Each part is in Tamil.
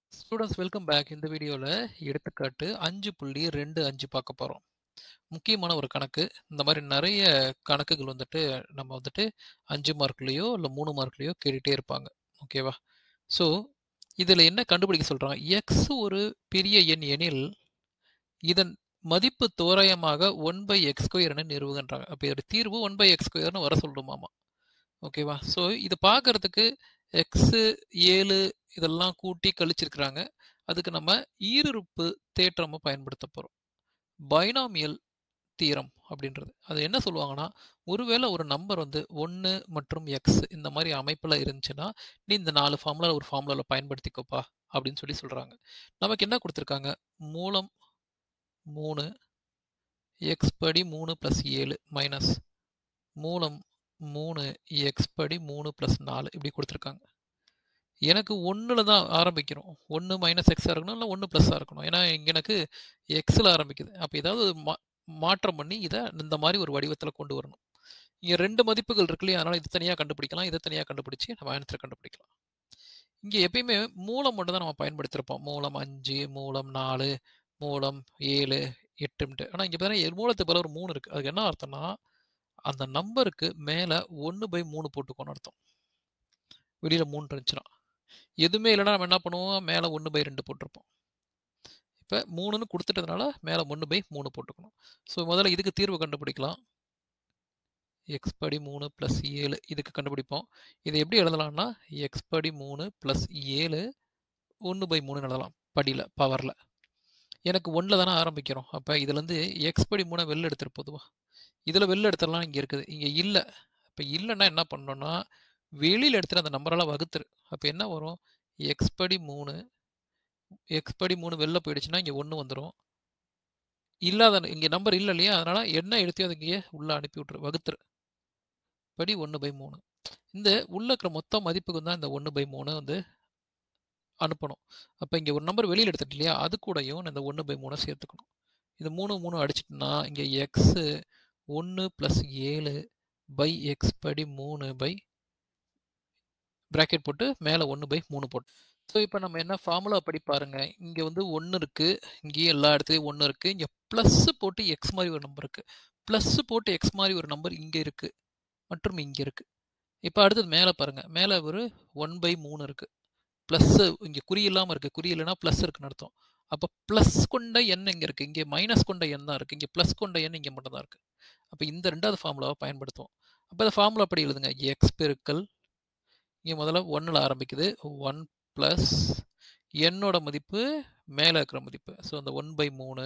ஸ்டூடெண்ட்ஸ் வெல்கம் பேக் இந்த வீடியோவில் எடுத்துக்காட்டு அஞ்சு புள்ளி ரெண்டு அஞ்சு பார்க்க போகிறோம் முக்கியமான ஒரு கணக்கு இந்த மாதிரி நிறைய கணக்குகள் வந்துட்டு நம்ம வந்துட்டு அஞ்சு மார்க்லேயோ இல்லை மூணு மார்க்லேயோ கேட்டுகிட்டே இருப்பாங்க ஓகேவா ஸோ இதில் என்ன கண்டுபிடிக்க சொல்கிறாங்க எக்ஸ் ஒரு பெரிய எண் எனில் இதன் மதிப்பு தோராயமாக ஒன் பை எக்ஸ் ஸ்கொயர்னு நிறுவுகின்றாங்க அப்போ இதோட தீர்வு ஒன் பை எக்ஸ் ஸ்கொயர்னு வர சொல்லுமாமா ஓகேவா ஸோ இது பார்க்கறதுக்கு எக்ஸு ஏழு இதெல்லாம் கூட்டி கழிச்சிருக்கிறாங்க அதுக்கு நம்ம ஈருறுப்பு தேற்றமாக பயன்படுத்த போகிறோம் பைனாமியல் தீரம் அப்படின்றது அது என்ன சொல்லுவாங்கன்னா ஒருவேளை ஒரு நம்பர் வந்து ஒன்று மற்றும் எக்ஸ் இந்த மாதிரி அமைப்பில் இருந்துச்சுன்னா நீ இந்த நாலு ஃபார்முலா ஒரு ஃபார்முலாவில் பயன்படுத்திக்கோப்பா அப்படின்னு சொல்லி சொல்கிறாங்க நமக்கு என்ன கொடுத்துருக்காங்க மூலம் மூணு எக்ஸ் படி மூணு ப்ளஸ் ஏழு மைனஸ் மூலம் மூணு எக்ஸ் படி மூணு ப்ளஸ் நாலு இப்படி கொடுத்துருக்காங்க எனக்கு ஒன்றில் தான் ஆரம்பிக்கிறோம் ஒன்று மைனஸ் எக்ஸாக இருக்கணும் இல்லை ஒன்று ப்ளஸ்ஸாக இருக்கணும் ஏன்னா இங்கே எனக்கு எக்ஸில் ஆரம்பிக்குது அப்போ ஏதாவது மா மாற்றம் பண்ணி இதை இந்த மாதிரி ஒரு வடிவத்தில் கொண்டு வரணும் இங்கே ரெண்டு மதிப்புகள் இருக்கு இல்லையா அதனால் இது தனியாக கண்டுபிடிக்கலாம் இதை தனியாக கண்டுபிடிச்சி நம்ம ஆன்சரை கண்டுபிடிக்கலாம் இங்கே எப்பயுமே மூலம் மட்டும் தான் நம்ம பயன்படுத்திருப்போம் மூலம் அஞ்சு மூலம் நாலு மூலம் ஏழு எட்டுன்ட்டு ஆனால் இங்கே பார்த்தீங்கன்னா மூலத்துக்கு பதில் ஒரு மூணு இருக்குது அதுக்கு என்ன அர்த்தம்னா அந்த நம்பருக்கு மேலே ஒன்று பை மூணு போட்டுக்கோன்னு அர்த்தம் வெளியில் மூணு இருந்துச்சுன்னா எதுவுமே இல்லைன்னா நம்ம என்ன பண்ணுவோம் மேலே ஒன்று பை ரெண்டு போட்டிருப்போம் இப்போ மூணுன்னு கொடுத்துட்டதுனால மேலே ஒன்று பை மூணு போட்டுக்கணும் ஸோ முதல்ல இதுக்கு தீர்வு கண்டுபிடிக்கலாம் எக்ஸ் படி மூணு ப்ளஸ் ஏழு இதுக்கு கண்டுபிடிப்போம் இதை எப்படி எழுதலாம்னா எக்ஸ் படி மூணு ப்ளஸ் ஏழு ஒன்று பை மூணு எழுதலாம் படியில் பவரில் எனக்கு ஒன்றில் தானே ஆரம்பிக்கிறோம் அப்போ இதுலேருந்து எக்ஸ் படி மூணை வெளில எடுத்துகிட்டு பொதுவாக இதில் வெளில எடுத்துடலாம் இங்கே இருக்குது இங்கே இல்லை இப்போ இல்லைன்னா என்ன பண்ணோன்னா வெளியில் எடுத்துகிட்டு அந்த நம்பரெல்லாம் வகுத்துரு அப்போ என்ன வரும் எக்ஸ் படி மூணு எக்ஸ் படி மூணு வெளில போயிடுச்சுன்னா இங்கே ஒன்று வந்துடும் இல்லாத இங்கே நம்பர் இல்லை இல்லையா அதனால் என்ன எடுத்தியோ அது இங்கேயே உள்ளே அனுப்பி விட்ரு வகுத்துரு படி ஒன்று பை மூணு இந்த உள்ள இருக்கிற மொத்த மதிப்புக்கு தான் இந்த ஒன்று பை மூணு வந்து அனுப்பணும் அப்போ இங்கே ஒரு நம்பர் வெளியில் எடுத்துட்டு இல்லையா அது கூடயும் இந்த ஒன்று பை மூணை சேர்த்துக்கணும் இது மூணு மூணு அடிச்சிட்டுனா இங்கே எக்ஸு ஒன்று ப்ளஸ் ஏழு பை எக்ஸ் படி மூணு பை ப்ராக்கெட் போட்டு மேலே ஒன்று பை மூணு போட்டு ஸோ இப்போ நம்ம என்ன ஃபார்முலா படி பாருங்கள் இங்கே வந்து ஒன்று இருக்குது இங்கேயும் எல்லா இடத்துலையும் ஒன்று இருக்குது இங்கே ப்ளஸ்ஸு போட்டு எக்ஸ் மாதிரி ஒரு நம்பர் இருக்குது ப்ளஸ்ஸு போட்டு எக்ஸ் மாதிரி ஒரு நம்பர் இங்கே இருக்குது மற்றும் இங்கே இருக்குது இப்போ அடுத்தது மேலே பாருங்கள் மேலே ஒரு ஒன் பை மூணு இருக்குது ப்ளஸ்ஸு இங்கே குறி இல்லாமல் இருக்குது குறி இல்லைனா ப்ளஸ் இருக்குன்னு அர்த்தம் அப்போ ப்ளஸ் கொண்ட எண் இங்கே இருக்குது இங்கே மைனஸ் கொண்ட எண் தான் இருக்குது இங்கே ப்ளஸ் கொண்ட எண் இங்கே மட்டும் தான் இருக்குது அப்போ இந்த ரெண்டாவது ஃபார்முலாவை பயன்படுத்துவோம் அப்போ இந்த ஃபார்முலா படி எழுதுங்க எக்ஸ் பெருக்கல் இங்கே முதல்ல ஒன்றில் ஆரம்பிக்குது ஒன் ப்ளஸ் என்னோட மதிப்பு மேலே இருக்கிற மதிப்பு ஸோ அந்த ஒன் பை மூணு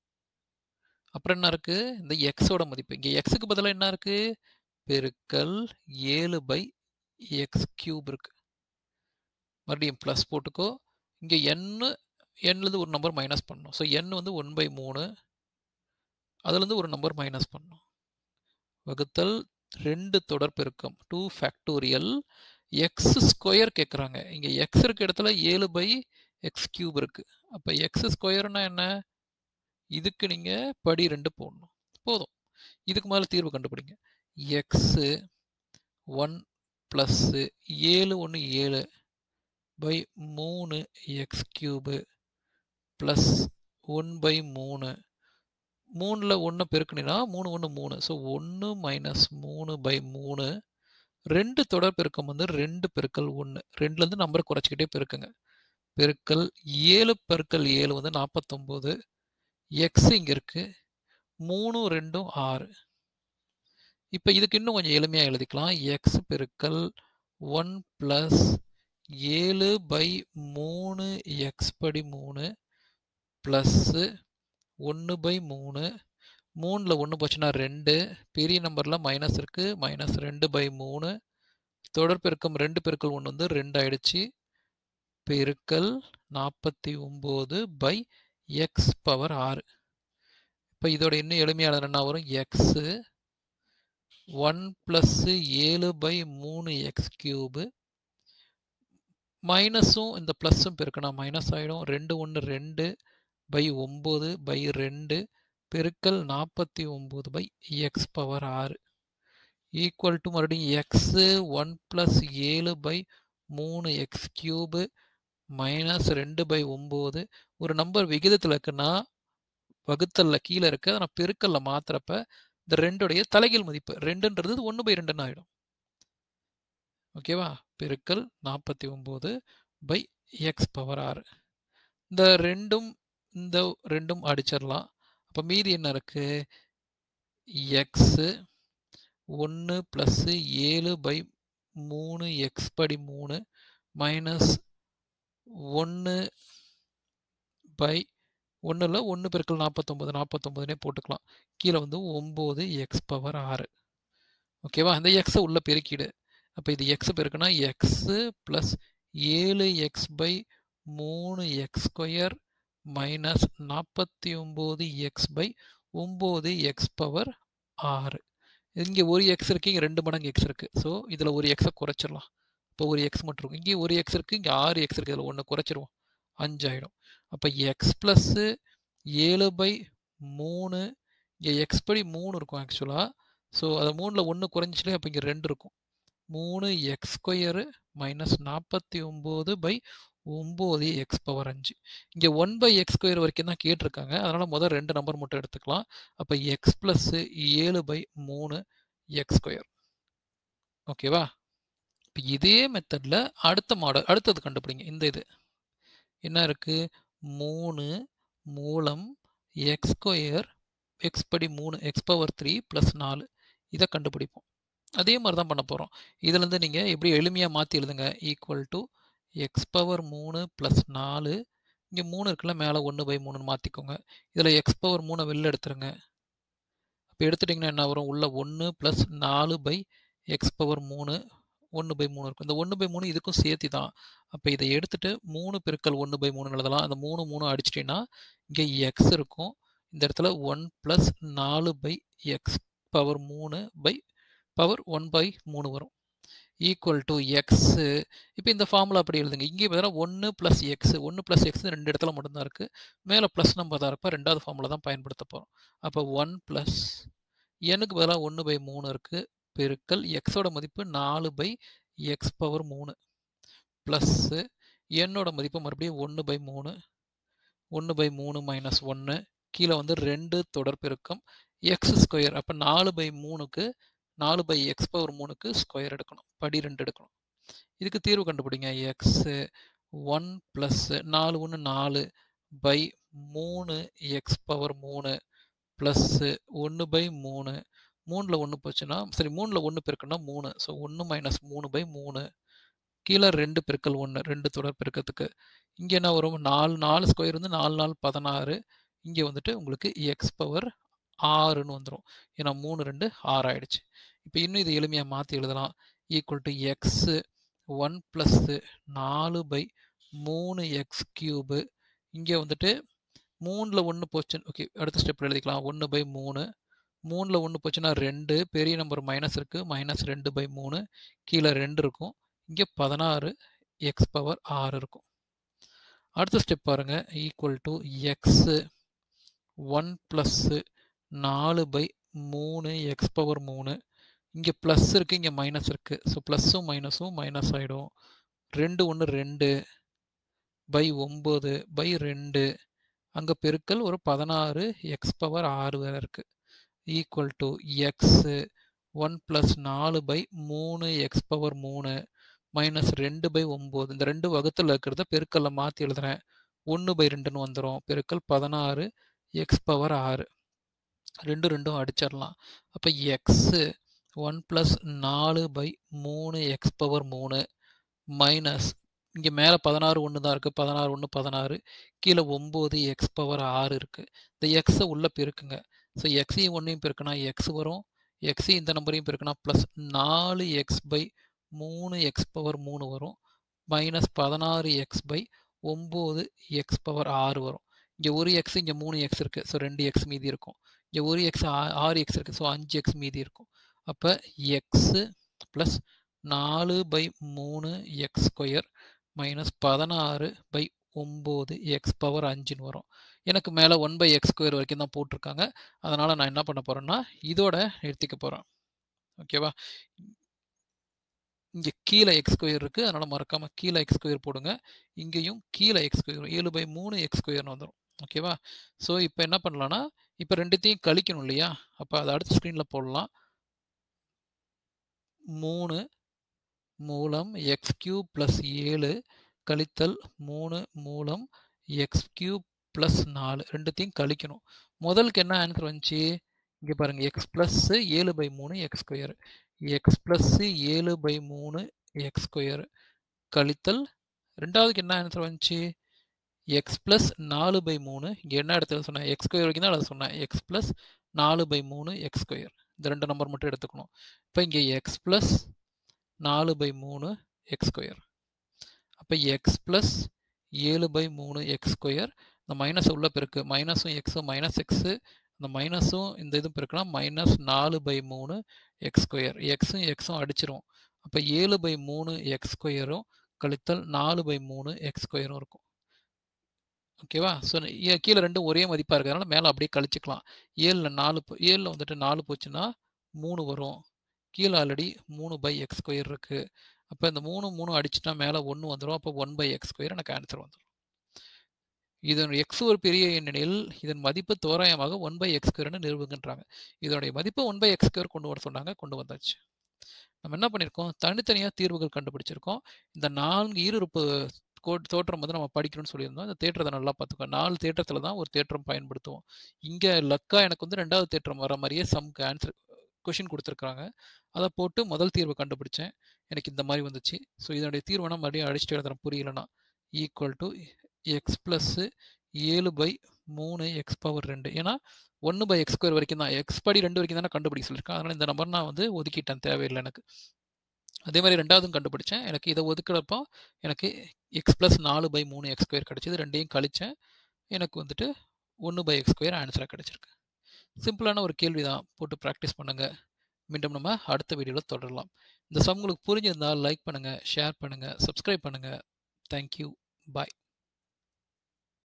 அப்புறம் என்ன இருக்குது இந்த எக்ஸோட மதிப்பு இங்கே எக்ஸுக்கு பதிலாக என்ன இருக்குது பெருக்கல் ஏழு பை எக்ஸ் கியூப் இருக்கு மறுபடியும் ப்ளஸ் போட்டுக்கோ இங்கே எண்ணு எண்லேருந்து ஒரு நம்பர் மைனஸ் பண்ணணும் ஸோ எண் வந்து ஒன் பை மூணு அதுலேருந்து ஒரு நம்பர் மைனஸ் பண்ணணும் வகுத்தல் ரெண்டு தொடர் பெருக்கம் டூ ஃபேக்டோரியல் எக்ஸ் ஸ்கொயர் கேட்குறாங்க இங்கே எக்ஸ் இருக்க இடத்துல ஏழு பை எக்ஸ் கியூப் இருக்குது அப்போ எக்ஸ் ஸ்கொயர்னா என்ன இதுக்கு நீங்கள் படி ரெண்டு போடணும் போதும் இதுக்கு மேலே தீர்வு கண்டுபிடிங்க எக்ஸு ஒன் ப்ளஸ்ஸு ஏழு ஒன்று ஏழு பை மூணு x cube plus one by மூணு மூணில் ஒன்று பெருக்குனா மூணு ஒன்று மூணு ஸோ ஒன்று மைனஸ் மூணு பை மூணு ரெண்டு தொடர் பெருக்கம் வந்து ரெண்டு பெருக்கல் ஒன்று ரெண்டுலேருந்து நம்பர் குறைச்சிக்கிட்டே பெருக்குங்க பெருக்கல் ஏழு பெருக்கல் ஏழு வந்து நாற்பத்தொம்போது எக்ஸ் இங்கே இருக்குது மூணு ரெண்டும் ஆறு இப்போ இதுக்கு இன்னும் கொஞ்சம் எளிமையாக எழுதிக்கலாம் எக்ஸ் பெருக்கல் ஒன் ப்ளஸ் ஏழு பை மூணு எக்ஸ் படி மூணு ப்ளஸ்ஸு ஒன்று பை மூணு மூணில் ஒன்று போச்சுன்னா ரெண்டு பெரிய நம்பரில் மைனஸ் இருக்குது மைனஸ் ரெண்டு பை மூணு தொடர் பெருக்கம் ரெண்டு பெருக்கல் ஒன்று வந்து ரெண்டு ஆயிடுச்சு பெருக்கல் நாற்பத்தி ஒம்பது பை எக்ஸ் பவர் ஆறு இப்போ இதோட இன்னும் எளிமையான என்ன வரும் எக்ஸு ஒன் ப்ளஸ்ஸு ஏழு பை மூணு எக்ஸ் கியூபு மைனஸும் இந்த ப்ளஸ்ஸும் பெருக்கணும் மைனஸ் ஆகிடும் ரெண்டு ஒன்று ரெண்டு பை ஒம்பது பை ரெண்டு பெருக்கல் நாற்பத்தி ஒம்பது பை எக்ஸ் பவர் ஆறு ஈக்குவல் டு மறுபடியும் எக்ஸு ஒன் ப்ளஸ் ஏழு பை மூணு எக்ஸ் கியூபு மைனஸ் ரெண்டு பை ஒம்பது ஒரு நம்பர் விகிதத்தில் இருக்குன்னா வகுத்தல்ல கீழே இருக்கு அதை நான் பெருக்கல்ல மாத்துறப்ப இந்த ரெண்டுடைய தலைகீழ் மதிப்பு ரெண்டுன்றது ஒன்று பை ரெண்டுன்னு ஆகிடும் ஓகேவா பெருக்கல் நாற்பத்தி ஒம்பது பை எக்ஸ் பவர் ஆறு இந்த ரெண்டும் இந்த ரெண்டும் அடிச்சிடலாம் அப்போ மீதி என்ன இருக்கு எக்ஸு ஒன்று ப்ளஸ்ஸு ஏழு பை மூணு எக்ஸ் படி மூணு மைனஸ் ஒன்று பை ஒன்றில் ஒன்று பெருக்கல் நாற்பத்தொம்பது நாற்பத்தொம்பதுனே போட்டுக்கலாம் கீழே வந்து ஒம்பது எக்ஸ் பவர் ஆறு ஓகேவா அந்த எக்ஸை உள்ள பெருக்கிடு அப்போ இது எக்ஸ் பெருக்குன்னா எக்ஸு ப்ளஸ் ஏழு எக்ஸ் பை மூணு எக்ஸ் ஸ்கொயர் மைனஸ் நாற்பத்தி ஒம்பது எக்ஸ் பை ஒம்பது எக்ஸ் பவர் ஆறு இங்கே ஒரு எக்ஸ் இருக்குது இங்கே ரெண்டு மடங்கு எக்ஸ் இருக்குது ஸோ இதில் ஒரு எக்ஸை குறைச்சிடலாம் இப்போ ஒரு எக்ஸ் மட்டும் இருக்கும் இங்கே ஒரு எக்ஸ் இருக்குது இங்கே ஆறு எக்ஸ் இருக்குது இதில் ஒன்று குறைச்சிருவோம் அஞ்சாயிடும் அப்போ எக்ஸ் ப்ளஸ்ஸு ஏழு பை மூணு இங்கே எக்ஸ் படி மூணு இருக்கும் ஆக்சுவலாக ஸோ அது மூணில் ஒன்று குறைஞ்சிச்சுலே அப்போ இங்கே ரெண்டு இருக்கும் மூணு எக்ஸ் ஸ்கொயரு மைனஸ் நாற்பத்தி ஒம்பது பை ஒம்பது எக்ஸ் பவர் அஞ்சு இங்கே ஒன் பை எக்ஸ் ஸ்கொயர் வரைக்கும் தான் கேட்டிருக்காங்க அதனால் முதல் ரெண்டு நம்பர் மட்டும் எடுத்துக்கலாம் அப்போ எக்ஸ் ப்ளஸ்ஸு ஏழு பை மூணு எக்ஸ் ஸ்கொயர் ஓகேவா இப்போ இதே மெத்தடில் அடுத்த மாடல் அடுத்தது கண்டுபிடிங்க இந்த இது என்ன இருக்குது மூணு மூலம் எக்ஸ் ஸ்கொயர் எக்ஸ் படி மூணு எக்ஸ் பவர் த்ரீ ப்ளஸ் நாலு இதை கண்டுபிடிப்போம் அதே மாதிரி தான் பண்ண போகிறோம் இதுலேருந்து நீங்கள் எப்படி எளிமையாக மாற்றி எழுதுங்க ஈக்குவல் டு எக்ஸ் பவர் மூணு ப்ளஸ் நாலு இங்கே மூணு இருக்குல்ல மேலே ஒன்று பை மூணுன்னு மாற்றிக்கோங்க இதில் எக்ஸ் பவர் மூணை வெளில எடுத்துருங்க அப்போ எடுத்துட்டிங்கன்னா என்ன வரும் உள்ள ஒன்று ப்ளஸ் நாலு பை எக்ஸ் பவர் மூணு ஒன்று பை மூணு இருக்கும் இந்த ஒன்று பை மூணு இதுக்கும் சேர்த்தி தான் அப்போ இதை எடுத்துட்டு மூணு பெருக்கல் ஒன்று பை மூணு எழுதலாம் அந்த மூணு மூணு அடிச்சிட்டிங்கன்னா இங்கே எக்ஸ் இருக்கும் இந்த இடத்துல ஒன் ப்ளஸ் நாலு பை எக்ஸ் பவர் மூணு பை பவர் ஒன் பை மூணு வரும் ஈக்குவல் டு எக்ஸு இப்போ இந்த ஃபார்முலா அப்படி எழுதுங்க இங்கே பார்த்தீங்கன்னா ஒன்று ப்ளஸ் எக்ஸ் ஒன்று ப்ளஸ் எக்ஸ் ரெண்டு இடத்துல மட்டும்தான் இருக்குது மேலே ப்ளஸ் நம்பர் தான் இருப்போ ரெண்டாவது ஃபார்முலா தான் பயன்படுத்த போகிறோம் அப்போ ஒன் ப்ளஸ் எனக்கு பதிலாக ஒன்று பை மூணு இருக்குது பெருக்கல் எக்ஸோட மதிப்பு நாலு பை எக்ஸ் பவர் மூணு ப்ளஸ்ஸு என்னோட மதிப்பு மறுபடியும் ஒன்று பை மூணு ஒன்று பை மூணு மைனஸ் ஒன்று கீழே வந்து ரெண்டு தொடர் பெருக்கம் எக்ஸ் ஸ்கொயர் அப்போ நாலு பை மூணுக்கு நாலு பை எக்ஸ் பவர் மூணுக்கு ஸ்கொயர் எடுக்கணும் படி ரெண்டு எடுக்கணும் இதுக்கு தீர்வு கண்டுபிடிங்க எக்ஸு ஒன் ப்ளஸ் நாலு ஒன்று நாலு பை மூணு எக்ஸ் பவர் மூணு ப்ளஸ்ஸு ஒன்று பை மூணு மூணில் ஒன்று போச்சுன்னா சரி மூணில் ஒன்று பெருக்கணும்னா மூணு ஸோ ஒன்று மைனஸ் மூணு பை மூணு கீழே ரெண்டு பெருக்கல் ஒன்று ரெண்டு தொடர் பெருக்கத்துக்கு இங்கே என்ன வரும் நாலு நாலு ஸ்கொயர் வந்து நாலு நாலு பதினாறு இங்கே வந்துட்டு உங்களுக்கு எக்ஸ் பவர் ஆறுன்னு வந்துடும் ஏன்னா மூணு ரெண்டு ஆறு ஆயிடுச்சு இப்போ இன்னும் இது எளிமையாக மாற்றி எழுதலாம் equal to x one plus நாலு பை மூணு எக்ஸ் கியூபு இங்கே வந்துட்டு மூணில் ஒன்று போச்சு ஓகே அடுத்த ஸ்டெப்பில் எழுதிக்கலாம் ஒன்று பை மூணு மூணில் ஒன்று போச்சுன்னா ரெண்டு பெரிய நம்பர் மைனஸ் இருக்குது மைனஸ் ரெண்டு பை மூணு கீழே ரெண்டு இருக்கும் இங்கே பதினாறு எக்ஸ் பவர் ஆறு இருக்கும் அடுத்த ஸ்டெப் பாருங்கள் equal to x one plus நாலு பை மூணு எக்ஸ் பவர் மூணு இங்கே ப்ளஸ் இருக்குது இங்கே மைனஸ் இருக்குது ஸோ ப்ளஸ்ஸும் மைனஸும் மைனஸ் ஆகிடும் ரெண்டு ஒன்று ரெண்டு பை ஒம்பது பை ரெண்டு அங்கே பெருக்கல் ஒரு பதினாறு எக்ஸ் பவர் ஆறு வேறு இருக்குது equal to x one plus நாலு பை மூணு எக்ஸ் பவர் மூணு மைனஸ் ரெண்டு பை ஒம்பது இந்த ரெண்டு வகுத்தில் இருக்கிறத பெருக்கல்ல மாற்றி எழுதுறேன் ஒன்று பை ரெண்டுன்னு வந்துடும் பெருக்கல் பதினாறு எக்ஸ் பவர் ஆறு ரெண்டு ரெண்டும் அடிச்சிடலாம் அப்போ எக்ஸு ஒன் ப்ளஸ் நாலு பை மூணு எக்ஸ் பவர் மூணு மைனஸ் இங்கே மேலே பதினாறு ஒன்று தான் இருக்குது பதினாறு ஒன்று பதினாறு கீழே ஒம்பது எக்ஸ் பவர் ஆறு இருக்குது இந்த எக்ஸை உள்ளே பெருக்குங்க ஸோ எக்ஸையும் ஒன்றையும் பெருக்குனா எக்ஸ் வரும் எக்ஸையும் இந்த நம்பரையும் பெருக்குனா ப்ளஸ் நாலு எக்ஸ் பை மூணு எக்ஸ் பவர் மூணு வரும் மைனஸ் பதினாறு எக்ஸ் பை ஒம்பது எக்ஸ் பவர் ஆறு வரும் இங்கே ஒரு எக்ஸ் இங்கே மூணு எக்ஸ் இருக்குது ஸோ ரெண்டு எக்ஸ் மீதி இருக்கும் இங்கே ஒரு எக்ஸ் ஆறு எக்ஸ் இருக்குது ஸோ அஞ்சு எக்ஸ் மீதி இருக்கும் அப்போ எக்ஸு ப்ளஸ் நாலு பை மூணு எக்ஸ் ஸ்கொயர் மைனஸ் பதினாறு பை ஒம்பது எக்ஸ் பவர் அஞ்சுன்னு வரும் எனக்கு மேலே ஒன் பை எக்ஸ் ஸ்கொயர் வரைக்கும் தான் போட்டிருக்காங்க அதனால் நான் என்ன பண்ண போகிறேன்னா இதோட நிறுத்திக்க போகிறேன் ஓகேவா இங்கே கீழே எக்ஸ் ஸ்கொயர் இருக்குது அதனால் மறக்காமல் கீழே எக்ஸ் ஸ்கொயர் போடுங்க இங்கேயும் கீழே எக்ஸ் ஸ்கொயர் ஏழு பை மூணு எக்ஸ் ஸ்கொயர்னு வந்துடும் ஓகேவா ஸோ இப்போ என்ன பண்ணலான்னா இப்போ ரெண்டுத்தையும் கழிக்கணும் இல்லையா அப்போ அதை அடுத்த ஸ்க்ரீனில் போடலாம் மூணு மூலம் எக்ஸ் கியூப் ப்ளஸ் ஏழு கழித்தல் மூணு மூலம் எக்ஸ் கியூப் ப்ளஸ் நாலு ரெண்டுத்தையும் கழிக்கணும் முதலுக்கு என்ன ஆன்சர் வந்துச்சு இங்கே பாருங்கள் எக்ஸ் ப்ளஸ்ஸு ஏழு பை மூணு எக்ஸ் ஸ்கொயர் எக்ஸ் ப்ளஸ்ஸு ஏழு பை மூணு எக்ஸ் ஸ்கொயர் கழித்தல் ரெண்டாவதுக்கு என்ன ஆன்சர் வந்துச்சு எக்ஸ் ப்ளஸ் நாலு பை மூணு இங்கே என்ன இடத்துல சொன்னேன் எக்ஸ் ஸ்கொயர் வரைக்கும் தான் அதை சொன்னேன் எக்ஸ் ப்ளஸ் நாலு பை மூணு எக்ஸ் ஸ்கொயர் இந்த ரெண்டு நம்பர் மட்டும் எடுத்துக்கணும் இப்போ இங்கே எக்ஸ் ப்ளஸ் நாலு பை மூணு எக்ஸ் ஸ்கொயர் அப்போ எக்ஸ் ப்ளஸ் ஏழு பை மூணு எக்ஸ் ஸ்கொயர் இந்த மைனஸ் உள்ள பெருக்கு மைனஸும் எக்ஸும் மைனஸ் எக்ஸு இந்த மைனஸும் இந்த இதுவும் பெருக்கலாம் மைனஸ் நாலு பை மூணு எக்ஸ் ஸ்கொயர் எக்ஸும் எக்ஸும் அடிச்சிரும் அப்போ ஏழு பை மூணு எக்ஸ் ஸ்கொயரும் கழித்தல் நாலு பை மூணு எக்ஸ் ஸ்கொயரும் இருக்கும் ஓகேவா ஸோ கீழே ரெண்டும் ஒரே மதிப்பாக இருக்கிறதுனால மேலே அப்படியே கழிச்சிக்கலாம் ஏழில் நாலு ஏழில் வந்துட்டு நாலு போச்சுன்னா மூணு வரும் கீழே ஆல்ரெடி மூணு பை எக்ஸ் ஸ்கொயர் இருக்குது அப்போ இந்த மூணு மூணு அடிச்சுட்டா மேலே ஒன்று வந்துடும் அப்போ ஒன் பை எக்ஸ் ஸ்கொயர் எனக்கு ஆன்சர் வந்துடும் இதன் எக்ஸ் ஒரு பெரிய எண்ணில் இதன் மதிப்பு தோராயமாக ஒன் பை எக்ஸ் ஸ்கொயர்னு நிறுவுகின்றாங்க இதனுடைய மதிப்பு ஒன் பை எக்ஸ் ஸ்கொயர் கொண்டு வர சொன்னாங்க கொண்டு வந்தாச்சு நம்ம என்ன பண்ணியிருக்கோம் தனித்தனியாக தீர்வுகள் கண்டுபிடிச்சிருக்கோம் இந்த நான்கு ஈருறுப்பு கோட் தோற்றம் வந்து நம்ம படிக்கணும்னு சொல்லியிருந்தோம் இந்த தேற்றத்தை நல்லா பார்த்துக்கோ நாலு தேற்றத்தில் தான் ஒரு தேற்றம் பயன்படுத்துவோம் இங்கே லக்கா எனக்கு வந்து ரெண்டாவது தேற்றம் வர மாதிரியே சம்க்கு ஆன்சர் கொஷின் கொடுத்துருக்காங்க அதை போட்டு முதல் தீர்வு கண்டுபிடிச்சேன் எனக்கு இந்த மாதிரி வந்துச்சு ஸோ இதனுடைய தீர்வுனா மறுபடியும் அடிச்சுட்டு எழுதுறேன் புரியலனா ஈக்குவல் டு எக்ஸ் ப்ளஸ்ஸு ஏழு பை மூணு எக்ஸ் பவர் ரெண்டு ஏன்னா ஒன்று பை எக்ஸ் ஸ்கொயர் வரைக்கும் தான் எக்ஸ் படி ரெண்டு வரைக்கும் தானே கண்டுபிடிக்க சொல்லியிருக்கேன் அதனால் இந்த நம்பர் நான் வந்து ஒதுக்கிட்டேன் தேவையில்லை எனக்கு அதே மாதிரி ரெண்டாவதும் கண்டுபிடிச்சேன் எனக்கு இதை ஒதுக்கிறப்போ எனக்கு எக்ஸ் ப்ளஸ் நாலு பை மூணு எக்ஸ் ஸ்கொயர் கிடச்சிது ரெண்டையும் கழித்தேன் எனக்கு வந்துட்டு ஒன்று பை எக்ஸ் ஸ்கொயர் ஆன்சராக கிடச்சிருக்கு சிம்பிளான ஒரு கேள்வி தான் போட்டு ப்ராக்டிஸ் பண்ணுங்கள் மீண்டும் நம்ம அடுத்த வீடியோவில் தொடரலாம் இந்த சம் உங்களுக்கு புரிஞ்சிருந்தால் லைக் பண்ணுங்கள் ஷேர் பண்ணுங்கள் சப்ஸ்கிரைப் பண்ணுங்கள் தேங்க்யூ பாய்